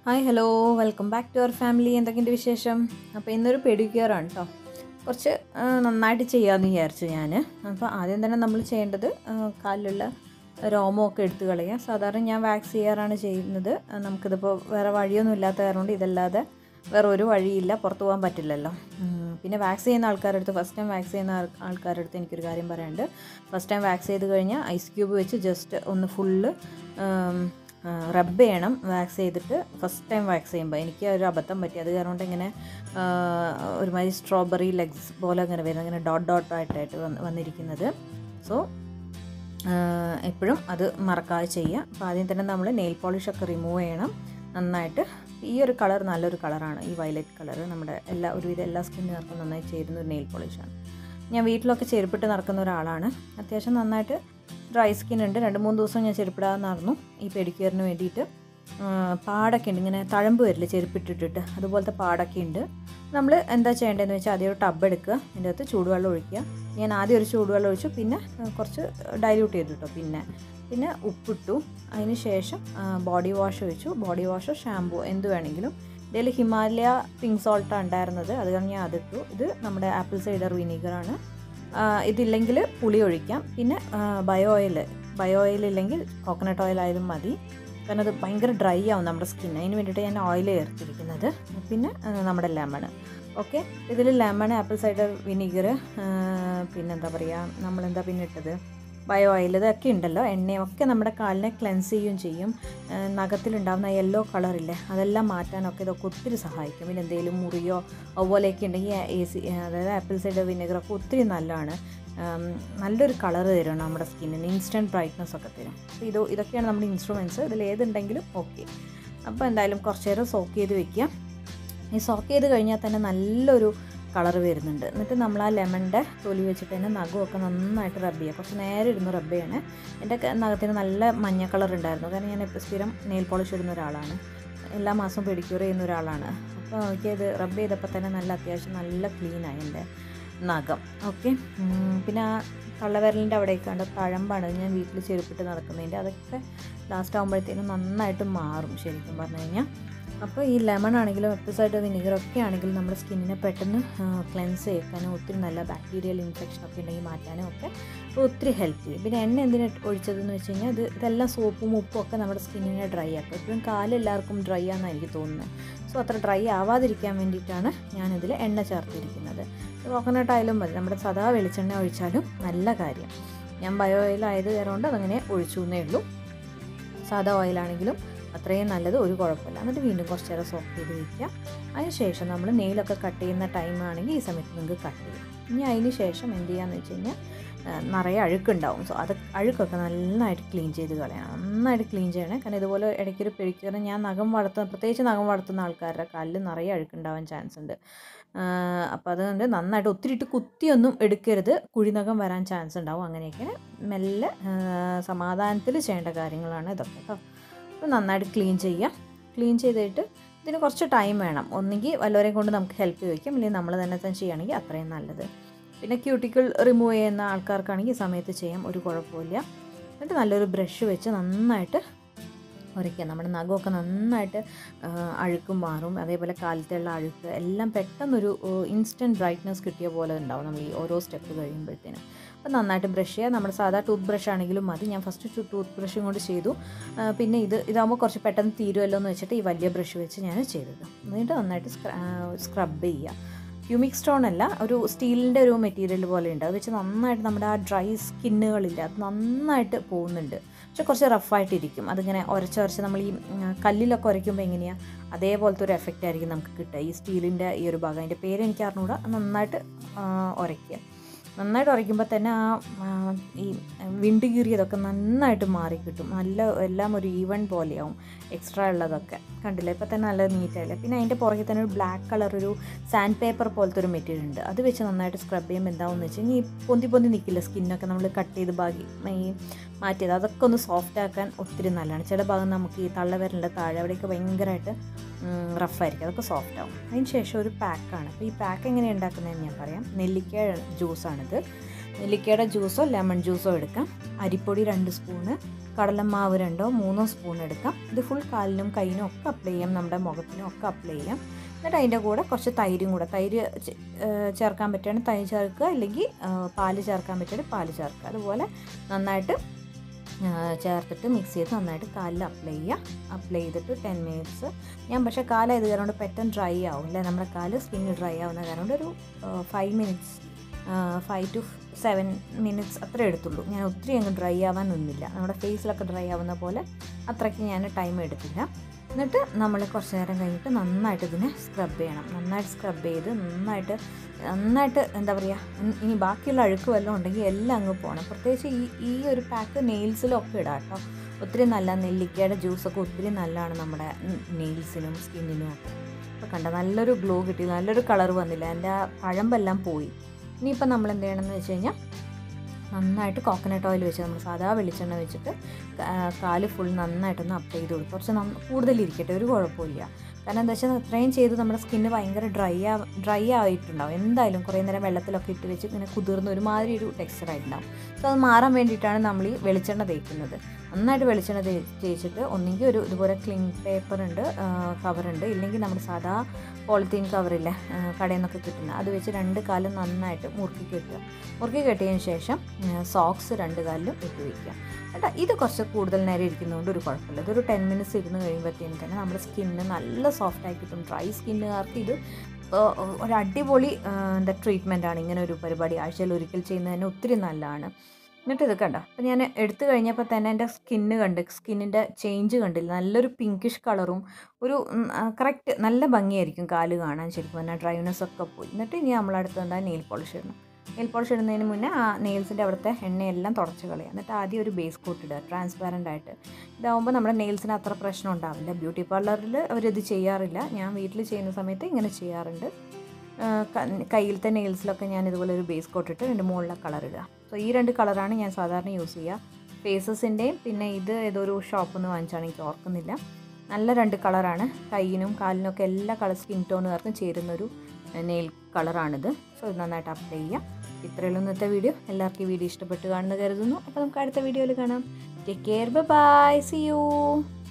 hi hello welcome back to our family എന്തൊക്കെയുണ്ട് വിശേഷം അപ്പോൾ ഇന്നൊരു പെഡിക്യൂറാണ് കേട്ടോ കുറച്ച് ആ, നന്നായിട്ട് ചെയ്യാമെന്ന് വിചാരിച്ചു ഞാൻ അപ്പോൾ ആദ്യം തന്നെ നമ്മൾ ചെയ്യേണ്ടത് ആ, കാലിലുള്ള രോമമൊക്കെ എടുത്തു കളയുക സാധാരണ ഞാൻ വാക്സ് ചെയ്യാറാണ് ചെയ്യുന്നത് ആ, നമുക്കിതിപ്പോൾ വേറെ വഴിയൊന്നും ഇല്ലാത്ത കാരണം കൊണ്ട് ഇതല്ലാതെ വേറെ ഒരു വഴിയില്ല പുറത്തു പോകാൻ പറ്റില്ലല്ലോ ഉം, പിന്നെ വാക്സ് ചെയ്യുന്ന ആൾക്കാരുടെ അടുത്ത് ഫസ്റ്റ് ടൈം വാക്സ് ചെയ്യുന്ന ആൾ- ആൾക്കാരുടെ അടുത്ത് എനിക്കൊരു കാര്യം പറയാനുണ്ട് ഫസ്റ്റ് ടൈം വാക്സ് ചെയ്ത് കഴിഞ്ഞാൽ ഐസ് ക്യൂബ് വെച്ച് ജസ്റ്റ് ഒന്ന് ഫുള്ള് റബ്ബ് ചെയ്യണം വാക്സ് ചെയ്തിട്ട് ഫസ്റ്റ് ടൈം വാക്സ് ചെയ്യുമ്പോൾ എനിക്ക് ഒരു അബദ്ധം പറ്റി അത് കാരണം കൊണ്ട് ഇങ്ങനെ ആ, ഒരുമാതിരി സ്ട്രോബെറി ലെഗ്സ് പോലെ അങ്ങനെ വരുന്നത് ഇങ്ങനെ ഡോട്ട് ഡോട്ട് ആയിട്ടായിട്ട് വന്ന് വന്നിരിക്കുന്നത് സോ എപ്പോഴും അത് മറക്കാതെ ചെയ്യുക അപ്പോൾ ആദ്യം തന്നെ നമ്മൾ നെയിൽ പോളിഷൊക്കെ റിമൂവ് ചെയ്യണം നന്നായിട്ട് ഈ ഒരു കളർ നല്ലൊരു കളറാണ് ഈ വയലറ്റ് കളർ നമ്മുടെ എല്ലാ ഒരുവിധം എല്ലാ സ്കിന്നുകാർക്കും നന്നായി ചേരുന്ന ഒരു നെയിൽ പോളിഷാണ് ഞാൻ വീട്ടിലൊക്കെ ചെരുപ്പിട്ട് നടക്കുന്ന ഒരാളാണ് അത്യാവശ്യം നന്നായിട്ട് ഡ്രൈ സ്കിൻ ഉണ്ട് രണ്ട് മൂന്ന് ദിവസം ഞാൻ ചെരുപ്പിടാതെ നടന്നു ഈ പെഡിക്യൂറിന് വേണ്ടിയിട്ട് ആ, പാടൊക്കെ ഉണ്ട് ഇങ്ങനെ തഴമ്പ് വരില്ല ചെരുപ്പിട്ടിട്ടിട്ട് അതുപോലത്തെ പാടൊക്കെ ഉണ്ട് നമ്മൾ എന്താ ചെയ്യേണ്ടതെന്ന് വെച്ചാൽ ആദ്യം ഒരു ടബ് എടുക്കുക അതിൻ്റെ അകത്ത് ചൂടുവെള്ളം ഒഴിക്കുക ഞാൻ ആദ്യം ഒരു ചൂടുവെള്ളം ഒഴിച്ചു പിന്നെ ആ, കുറച്ച് ഡൈല്യൂട്ട് ചെയ്തു കേട്ടോ പിന്നെ പിന്നെ ഉപ്പിട്ടു അതിന് ശേഷം ബോഡി വാഷ് ഒഴിച്ചു ബോഡി വാഷോ ഷാമ്പു എന്ത് വേണമെങ്കിലും ഇതിൽ ഹിമാലയ പിങ്ക് സോൾട്ടാണ് ഉണ്ടായിരുന്നത് അത് കാരണം ഞാൻ അതിട്ടു ഇത് നമ്മുടെ ആപ്പിൾ സൈഡർ വിനീഗറാണ് ഇതില്ലെങ്കിൽ പുളി ഒഴിക്കാം പിന്നെ ബയോ ഓയിൽ ബയോ ഓയിൽ ഇല്ലെങ്കിൽ കോക്കനട്ട് ഓയിൽ ആയാലും മതി കാരണം അത് ഭയങ്കര ഡ്രൈ ആവും നമ്മുടെ സ്കിൻ അതിന് വേണ്ടിയിട്ട് ഞാൻ ഓയിൽ ചേർത്തിരിക്കുന്നത് പിന്നെ ആ, നമ്മുടെ ലെമൺ ഓക്കെ ഇതിൽ ലെമൺ ആപ്പിൾ സൈഡർ വിനീഗർ പിന്നെന്താ പറയുക നമ്മളെന്താ പിന്നെ ഇട്ടത് ബയോ ഓയിൽ ഇതൊക്കെ ഉണ്ടല്ലോ എണ്ണയും ഒക്കെ നമ്മുടെ കാലിനെ ക്ലെൻസ് ചെയ്യുകയും ചെയ്യും ആ, നഖത്തിലുണ്ടാകുന്ന യെല്ലോ കളറില്ലേ അതെല്ലാം മാറ്റാനൊക്കെ ഇതൊക്കെ ഒത്തിരി സഹായിക്കും പിന്നെ എന്തെങ്കിലും മുറിയോ അതുപോലെയൊക്കെ ഉണ്ടെങ്കിൽ എ സി അതായത് ആപ്പിൾ സൈഡർ വിനെഗറൊക്കെ ഒത്തിരി നല്ലതാണ് ഉം, നല്ലൊരു കളർ തരും നമ്മുടെ സ്കിന്നിന് ഇൻസ്റ്റൻറ്റ് ബ്രൈറ്റ്നസ് ഒക്കെ തരും അപ്പോൾ ഇത് ഇതൊക്കെയാണ് നമ്മുടെ ഇൻസ്ട്രുമെൻറ്റ്സ് ഇതിൽ ഏതുണ്ടെങ്കിലും ഓക്കെ അപ്പോൾ എന്തായാലും കുറച്ച് നേരം സോക്ക് ചെയ്ത് വെക്കുക ഈ സോക്ക് ചെയ്ത് കഴിഞ്ഞാൽ തന്നെ നല്ലൊരു കളർ വരുന്നുണ്ട് എന്നിട്ട് നമ്മൾ ആ ലെമണിൻ്റെ തൊലി വെച്ചിട്ട് തന്നെ നഖമൊക്കെ നന്നായിട്ട് റബ്ബ് ചെയ്യുക കുറച്ച് നേരം ഇരുന്ന് റബ്ബ് ചെയ്യണേ എൻ്റെ ക- നഖത്തിന് നല്ല മഞ്ഞ കളർ ഉണ്ടായിരുന്നു കാരണം ഞാൻ ഇപ്പോൾ സ്ഥിരം നെയിൽ പോളിഷ് ഇടുന്ന ഒരാളാണ് എല്ലാ മാസവും പെഡിക്യൂർ ചെയ്യുന്ന ഒരാളാണ് അപ്പോൾ എനിക്കത് റബ്ബ് ചെയ്തപ്പോൾ തന്നെ നല്ല അത്യാവശ്യം നല്ല ക്ലീനായി എൻ്റെ നഖം ഓക്കെ പിന്നെ ആ തള്ളവിരലിൻ്റെ അവിടെയൊക്കെ കണ്ട തഴമ്പാണ് അത് ഞാൻ വീട്ടിൽ ചെരുപ്പിട്ട് നടക്കുന്നതിൻ്റെ അതൊക്കെ ലാസ്റ്റ് ആകുമ്പോഴത്തേനും നന്നായിട്ട് മാറും ശരിക്കും പറഞ്ഞു കഴിഞ്ഞാൽ അപ്പോൾ ഈ ലെമൺ ആണെങ്കിലും എപ്പിസൈഡ് വിനീഗർ ഒക്കെ ആണെങ്കിലും നമ്മുടെ സ്കിന്നിനെ പെട്ടെന്ന് ക്ലെൻസ് ചെയ്യിക്കാനും ഒത്തിരി നല്ല ബാക്ടീരിയൽ ഇൻഫെക്ഷൻ ഒക്കെ ഉണ്ടെങ്കിൽ മാറ്റാനും ഒക്കെ ഒത്തിരി ഹെൽപ്പ് ചെയ്യും പിന്നെ എണ്ണ എന്തിനാ ഒഴിച്ചതെന്ന് വെച്ച് കഴിഞ്ഞാൽ ഇത് ഇതെല്ലാം സോപ്പും ഉപ്പും ഒക്കെ നമ്മുടെ സ്കിന്നിനെ ഡ്രൈ ആക്കും എപ്പോഴും കാലെല്ലാവർക്കും ഡ്രൈ ആണെന്നാണ് എനിക്ക് തോന്നുന്നത് സോ അത്ര ഡ്രൈ ആവാതിരിക്കാൻ വേണ്ടിയിട്ടാണ് ഞാനിതിൽ എണ്ണ ചേർത്തിരിക്കുന്നത് കോക്കനട്ട് ആയാലും മതി നമ്മുടെ സദാ വെളിച്ചെണ്ണ ഒഴിച്ചാലും നല്ല കാര്യം ഞാൻ ബയോ ഓയിൽ ആയത് കാരണം അതങ്ങനെ ഒഴിച്ചു എന്നേ ഉള്ളൂ സാധാ ഓയിലാണെങ്കിലും അത്രയും നല്ലത് ഒരു കുഴപ്പമില്ല എന്നിട്ട് വീണ്ടും കുറച്ച് നേരം സോക്ക് ചെയ്ത് വയ്ക്കുക അതിന് ശേഷം നമ്മൾ നെയിലൊക്കെ കട്ട് ചെയ്യുന്ന ടൈം ആണെങ്കിൽ ഈ സമയത്ത് നിങ്ങൾക്ക് കട്ട് ചെയ്യാം ഇനി അതിന് ശേഷം എന്ത് ചെയ്യാന്ന് വെച്ച് കഴിഞ്ഞാൽ ആ, നിറയെ അഴുക്കുണ്ടാവും സോ അത് അഴുക്കൊക്കെ നന്നായിട്ട് ക്ലീൻ ചെയ്ത് കളയണം നന്നായിട്ട് ക്ലീൻ ചെയ്യണേ കാരണം ഇതുപോലെ ഇടയ്ക്കൊരു പെഴുക്കുന്ന ഞാൻ നഖം വളർത്തുന്ന പ്രത്യേകിച്ച് നഖം വളർത്തുന്ന ആൾക്കാരുടെ കാലിൽ നിറയെ അഴുക്കുണ്ടാവാൻ ചാൻസ് ഉണ്ട് അപ്പോൾ അതുകൊണ്ട് നന്നായിട്ട് ഒത്തിരി ഇട്ട് കുത്തിയൊന്നും എടുക്കരുത് കുഴിനഖം വരാൻ ചാൻസ് ഉണ്ടാവും അങ്ങനെയൊക്കെ മെല്ലെ ആ, സമാധാനത്തിൽ ചെയ്യേണ്ട കാര്യങ്ങളാണ് ഇതൊക്കെ കേട്ടോ അപ്പോൾ നന്നായിട്ട് ക്ലീൻ ചെയ്യാം ക്ലീൻ ചെയ്തിട്ട് ഇതിന് കുറച്ച് ടൈം വേണം ഒന്നുകിൽ വല്ലവരെയും കൊണ്ട് നമുക്ക് ഹെൽപ്പ് ചോദിക്കാം അല്ലെങ്കിൽ നമ്മൾ തന്നെ തന്നെ ചെയ്യുകയാണെങ്കിൽ അത്രയും നല്ലത് പിന്നെ ക്യൂട്ടിക്കിൾ റിമൂവ് ചെയ്യുന്ന ആൾക്കാർക്കാണെങ്കിൽ ഈ സമയത്ത് ചെയ്യാം ഒരു കുഴപ്പമില്ല എന്നിട്ട് നല്ലൊരു ബ്രഷ് വെച്ച് നന്നായിട്ട് ഉരയ്ക്കുക നമ്മുടെ നഖമൊക്കെ നന്നായിട്ട് ആ, അഴുക്കും മാറും അതേപോലെ കാലത്തുള്ള അഴുക്ക് എല്ലാം പെട്ടെന്നൊരു ഇൻസ്റ്റൻറ്റ് ബ്രൈറ്റ്നസ് കിട്ടിയ പോലെ ഉണ്ടാവും നമ്മൾ ഈ ഓരോ സ്റ്റെപ്പ് കഴിയുമ്പോഴത്തേനും അപ്പോൾ നന്നായിട്ട് ബ്രഷ് ചെയ്യുക നമ്മുടെ സാധാ ടൂത്ത് ബ്രഷ് ആണെങ്കിലും മതി ഞാൻ ഫസ്റ്റ് ടൂത്ത് ബ്രഷും കൊണ്ട് ചെയ്തു ആ, പിന്നെ ഇത് ഇതാകുമ്പോൾ കുറച്ച് പെട്ടെന്ന് തീരുമല്ലോ എന്ന് വെച്ചിട്ട് ഈ വലിയ ബ്രഷ് വെച്ച് ഞാൻ ചെയ്തത് എന്നിട്ട് നന്നായിട്ട് സ്ക്രബ് ചെയ്യുക ക്യൂമിക് സ്റ്റോൺ അല്ല ഒരു സ്റ്റീലിൻ്റെ ഒരു മെറ്റീരിയൽ പോലെ ഉണ്ട് അത് വെച്ച് നന്നായിട്ട് നമ്മുടെ ആ ഡ്രൈ സ്കിന്നുകളില്ല അത് നന്നായിട്ട് പോകുന്നുണ്ട് പക്ഷെ കുറച്ച് റഫായിട്ടിരിക്കും അതിങ്ങനെ ഉരച്ചുരച്ച് നമ്മൾ ഈ ഉം, കല്ലിലൊക്കെ ഉരയ്ക്കുമ്പോൾ എങ്ങനെയാണ് അതേപോലത്തെ ഒരു എഫക്റ്റ് ആയിരിക്കും നമുക്ക് കിട്ടുക ഈ സ്റ്റീലിൻ്റെ ഈ ഒരു ഭാഗം അതിൻ്റെ പേര് എനിക്ക് അറിഞ്ഞുകൂടാ നന്നായിട്ട് ആ, ഉരയ്ക്കുക നന്നായിട്ട് ഉരയ്ക്കുമ്പോൾ തന്നെ ആ ആ, ഈ വിണ്ട് കീറിയതൊക്കെ നന്നായിട്ട് മാറി കിട്ടും നല്ല എല്ലാം ഒരു ഈവൻ പോലെയാവും എക്സ്ട്രാ ഉള്ളതൊക്കെ കണ്ടില്ലേ ഇപ്പോൾ തന്നെ നല്ല നീറ്റായില്ലേ പിന്നെ അതിൻ്റെ പുറകെ തന്നെ ഒരു ബ്ലാക്ക് കളർ ഒരു സാൻഡ് പേപ്പർ പോലത്തെ ഒരു മെറ്റീരിയൽ ഉണ്ട് അത് വെച്ച് നന്നായിട്ട് സ്ക്രബ് ചെയ്യുമ്പോൾ എന്താവുമെന്ന് വെച്ച് കഴിഞ്ഞാൽ ഈ പൊന്തി പൊന്തി നിൽക്കില്ല സ്കിന്നൊക്കെ നമ്മൾ കട്ട് ചെയ്ത് ബാക്കി ഈ മാറ്റിയത് അതൊക്കെ ഒന്ന് സോഫ്റ്റ് ആക്കാൻ ഒത്തിരി നല്ലതാണ് ചില ഭാഗം നമുക്ക് ഈ തള്ളവിരലിൻ്റെ താഴെ അവിടെയൊക്കെ ഭയങ്കരമായിട്ട് റഫായിരിക്കും അതൊക്കെ സോഫ്റ്റ് ആവും അതിന് ശേഷം ഒരു പാക്കാണ് അപ്പോൾ ഈ പാക്ക് എങ്ങനെയാണ് ഉണ്ടാക്കുന്നതെന്ന് ഞാൻ പറയാം നെല്ലിക്ക ജ്യൂസാണിത് നെല്ലിക്കയുടെ ജ്യൂസോ ലെമൺ ജ്യൂസോ എടുക്കാം അരിപ്പൊടി രണ്ട് സ്പൂണ് കടലമാവ് രണ്ടോ മൂന്നോ സ്പൂൺ എടുക്കാം ഇത് ഫുൾ കാലിനും കൈയിനും ഒക്കെ അപ്ലൈ ചെയ്യാം നമ്മുടെ മുഖത്തിനും ഒക്കെ അപ്ലൈ ചെയ്യാം എന്നിട്ട് അതിൻ്റെ കൂടെ കുറച്ച് തൈരും കൂടെ തൈര് ചെ- ഏഹ് ചേർക്കാൻ പറ്റുകയാണെങ്കിൽ തൈര് ചേർക്കുക അല്ലെങ്കിൽ ഏഹ് പാല് ചേർക്കാൻ പറ്റുകയാണെങ്കിൽ പാല് ചേർക്കുക അതുപോലെ നന്നായിട്ട് ഏഹ് ചേർത്തിട്ട് മിക്സ് ചെയ്ത് നന്നായിട്ട് കാലിൽ അപ്ലൈ ചെയ്യുക അപ്ലൈ ചെയ്തിട്ട് ടെൻ മിനിറ്റ്സ് ഞാൻ പക്ഷേ കാലായത് കാരണം കൊണ്ട് പെട്ടെന്ന് ഡ്രൈ ആവും അല്ലേ നമ്മുടെ കാല് സ്കിന്ന് ഡ്രൈ ആവുന്ന കാരണം കൊണ്ട് ഒരു five minutes five to seven minutes അത്രേ എടുത്തുള്ളൂ ഞാൻ ഒത്തിരി അങ്ങ് ഡ്രൈ ആവാൻ നിന്നില്ല നമ്മുടെ ഫേസിലൊക്കെ ഡ്രൈ ആവുന്ന പോലെ അത്രയ്ക്ക് ഞാൻ ടൈം എടുത്തില്ല എന്നിട്ട് നമ്മൾ കുറച്ച് നേരം കഴിഞ്ഞിട്ട് നന്നായിട്ട് ഇതിനെ സ്ക്രബ് ചെയ്യണം നന്നായിട്ട് സ്ക്രബ് ചെയ്ത് നന്നായിട്ട് നന്നായിട്ട് എന്താ പറയുക ഇനി ബാക്കിയുള്ള അഴുക്ക് വല്ലതും ഉണ്ടെങ്കിൽ എല്ലാം അങ്ങ് പോകണം പ്രത്യേകിച്ച് ഈ ഈ ഒരു പാക്ക് നെയിൽസിലൊക്കെ ഇടാം കേട്ടോ ഒത്തിരി നല്ല നെല്ലിക്കയുടെ ജ്യൂസൊക്കെ ഒത്തിരി നല്ലതാണ് നമ്മുടെ നെയിൽസിനും സ്കിന്നിനും ഒക്കെ ഇപ്പോൾ കണ്ട നല്ലൊരു ഗ്ലോ കിട്ടി നല്ലൊരു കളർ വന്നില്ല എൻ്റെ ആ പഴമ്പെല്ലാം പോയി ഇനിയിപ്പോൾ നമ്മൾ എന്ത് ചെയ്യണമെന്ന് വെച്ച് കഴിഞ്ഞാൽ നന്നായിട്ട് കോക്കനട്ട് ഓയിൽ വെച്ച് നമ്മൾ സാധാ വെളിച്ചെണ്ണ വെച്ചിട്ട് കാ- കാല് ഫുൾ നന്നായിട്ടൊന്ന് അപ്ലൈ ചെയ്ത് കൊടുക്കും കുറച്ച് നന്ന കൂടുതൽ ഇരിക്കട്ടെ ഒരു കുഴപ്പമില്ല കാരണം എന്താ വെച്ചാൽ അത്രയും ചെയ്ത് നമ്മുടെ സ്കിന്ന് ഭയങ്കര ഡ്രൈ ആ ഡ്രൈ ആയിട്ടുണ്ടാവും എന്തായാലും കുറേ നേരം വെള്ളത്തിലൊക്കെ ഇട്ട് വെച്ച് ഇങ്ങനെ കുതിർന്ന് ഒരുമാതിരി ഒരു ടെക്സ്ചർ ആയിട്ടുണ്ടാവും സോ അത് മാറാൻ വേണ്ടിയിട്ടാണ് നമ്മൾ ഈ വെളിച്ചെണ്ണ തേക്കുന്നത് നന്നായിട്ട് വെളിച്ചെണ്ണ തേ തേച്ചിട്ട് ഒന്നെങ്കിൽ ഒരു ഇതുപോലെ ക്ലിങ് പേപ്പർ ഉണ്ട് കവറുണ്ട് ഇല്ലെങ്കിൽ നമ്മുടെ സാധാ പോളിത്തീൻ കവറില്ലേ ആ, കടയിൽ നിന്നൊക്കെ കിട്ടുന്ന അത് വെച്ച് രണ്ട് കാലും നന്നായിട്ട് മുറുക്കി കെട്ടുക മുറുക്കി കെട്ടിയതിന് ശേഷം സോക്സ് രണ്ട് കാലിലും ഇട്ട് വയ്ക്കുക കേട്ടോ ഇത് കുറച്ച് കൂടുതൽ നേരം ഇരിക്കുന്നതുകൊണ്ട് ഒരു കുഴപ്പമില്ല ഇതൊരു ടെൻ മിനിറ്റ്സ് ഇരുന്ന് കഴിയുമ്പോഴത്തേനും തന്നെ നമ്മുടെ സ്കിന്ന് നല്ല സോഫ്റ്റ് ആയി കിട്ടും ഡ്രൈ സ്കിന്നുകാർക്ക് ഇത് ആ, ഒരു അടിപൊളി ആ, എന്താ ട്രീറ്റ്മെൻ്റ് ആണ് ഇങ്ങനെ ഒരു പരിപാടി ആഴ്ചയിൽ ഒരിക്കൽ ചെയ്യുന്നതിന് ഒത്തിരി നല്ലതാണ് എന്നിട്ട് ഇത് കണ്ടോ അപ്പം ഞാൻ എടുത്തു കഴിഞ്ഞപ്പോൾ തന്നെ എൻ്റെ സ്കിന്ന് കണ്ട് സ്കിന്നിൻ്റെ ചേഞ്ച് കണ്ടില്ല നല്ലൊരു പിങ്കിഷ് കളറും ഒരു കറക്റ്റ് നല്ല ഭംഗിയായിരിക്കും കാല് കാണാൻ ശരിക്കും പറഞ്ഞാൽ ഡ്രൈനെസ് ഒക്കെ പോയി എന്നിട്ട് ഇനി നമ്മളടുത്ത് എന്താ നെയിൽ പോളിഷ് ഇടണം നെയിൽ പോളിഷ് ഇടുന്നതിന് മുന്നേ ആ നെയിൽസിൻ്റെ അവിടുത്തെ എണ്ണയെല്ലാം തുടച്ച് കളയുക എന്നിട്ട് ആദ്യം ഒരു ബേസ് കോട്ട് ഇടുക ട്രാൻസ്പാരൻ്റ് ആയിട്ട് ഇതാവുമ്പോൾ നമ്മുടെ നെയിൽസിന് അത്ര പ്രശ്നം ഉണ്ടാവില്ല ബ്യൂട്ടി പാർലറിൽ അവരിത് ചെയ്യാറില്ല ഞാൻ വീട്ടിൽ ചെയ്യുന്ന സമയത്ത് ഇങ്ങനെ ചെയ്യാറുണ്ട് ആ, ക- കയ്യിലത്തെ നെയിൽസിലൊക്കെ ഞാൻ ഇതുപോലെ ഒരു ബേസ് കോട്ട് ഇട്ട് രണ്ട് മുകളിലെ കളർ ഇടുക സോ ഈ രണ്ട് കളറാണ് ഞാൻ സാധാരണ യൂസ് ചെയ്യുക ഫേസസിൻ്റെയും പിന്നെ ഇത് ഏതൊരു ഷോപ്പിൽ നിന്ന് വാങ്ങിച്ചാണ് എനിക്ക് ഓർക്കുന്നില്ല നല്ല രണ്ട് കളറാണ് കയ്യിനും കാലിനൊക്കെ എല്ലാ കളർ സ്കിൻ ടോണുകാർക്കും ചേരുന്നൊരു നെയിൽ കളറാണിത് സോ ഇത് നന്നായിട്ട് അപ്ലൈ ചെയ്യാം ഇത്രയുള്ള ഇന്നത്തെ വീഡിയോ എല്ലാവർക്കും ഈ വീഡിയോ ഇഷ്ടപ്പെട്ട് കാണുന്നു കരുതുന്നു അപ്പോൾ നമുക്ക് അടുത്ത വീഡിയോയിൽ കാണാം take care bye see U